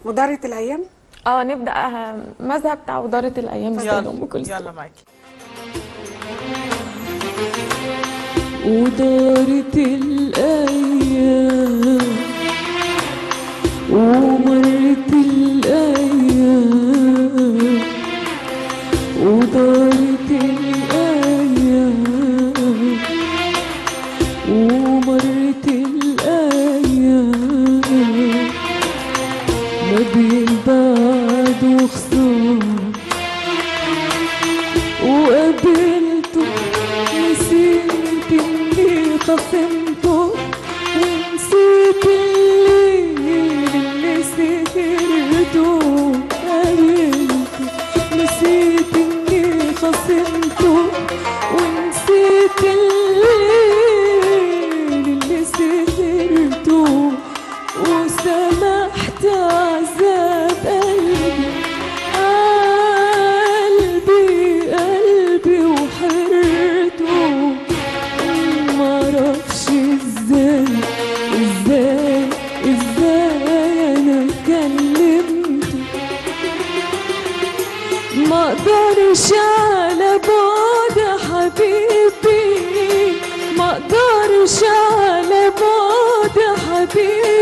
مدارة الايام اه نبدا آه، مذهب بتاع ودارة الايام استاذ ام يلا كلثوم يلا معاكي ودارت الأيام ومرت الأيام ودارت الأيام ومرت الأيام ما بين بعد وخسارة وقابلته نسيت اني خصمته ونسيت الليل اللي سهرته قابلته نسيت اني خصمته ونسيت الليل اللي سهرته وسمحت عذاب قلبي قلبي قلبي وحرته معرفش ازاي ازاي ازاي انا كلمته ما اقدرش على بعد حبيبي ما اقدرش على بعد حبيبي